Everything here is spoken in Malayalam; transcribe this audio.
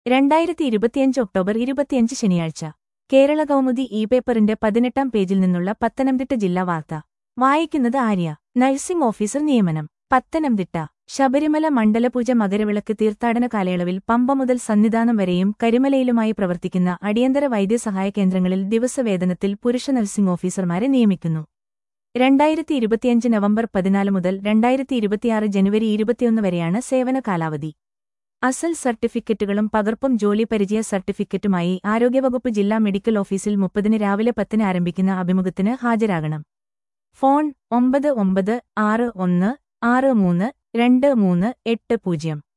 രണ്ടായിരത്തി ഇരുപത്തിയഞ്ച് ഒക്ടോബർ ഇരുപത്തിയഞ്ച് ശനിയാഴ്ച കേരള കൗമുദി ഇ പേപ്പറിന്റെ പതിനെട്ടാം പേജിൽ നിന്നുള്ള പത്തനംതിട്ട ജില്ലാ വാർത്ത വായിക്കുന്നത് ആര്യ നഴ്സിംഗ് ഓഫീസർ നിയമനം പത്തനംതിട്ട ശബരിമല മണ്ഡലപൂജ മകരവിളക്ക് തീർത്ഥാടന കാലയളവിൽ പമ്പ മുതൽ സന്നിധാനം വരെയും കരിമലയിലുമായി പ്രവർത്തിക്കുന്ന അടിയന്തര വൈദ്യസഹായ കേന്ദ്രങ്ങളിൽ ദിവസവേതനത്തിൽ പുരുഷ നഴ്സിംഗ് ഓഫീസർമാരെ നിയമിക്കുന്നു രണ്ടായിരത്തി ഇരുപത്തിയഞ്ച് നവംബർ പതിനാല് മുതൽ രണ്ടായിരത്തി ഇരുപത്തിയാറ് ജനുവരി ഇരുപത്തിയൊന്ന് വരെയാണ് സേവന കാലാവധി അസൽ സർട്ടിഫിക്കറ്റുകളും പകർപ്പും ജോലി പരിചയ സർട്ടിഫിക്കറ്റുമായി ആരോഗ്യവകുപ്പ് ജില്ലാ മെഡിക്കൽ ഓഫീസിൽ മുപ്പതിന് രാവിലെ പത്തിന് ആരംഭിക്കുന്ന അഭിമുഖത്തിന് ഹാജരാകണം ഫോൺ ഒമ്പത് ഒമ്പത് ആറ് ഒന്ന് ആറ് മൂന്ന് രണ്ട് മൂന്ന് എട്ട് പൂജ്യം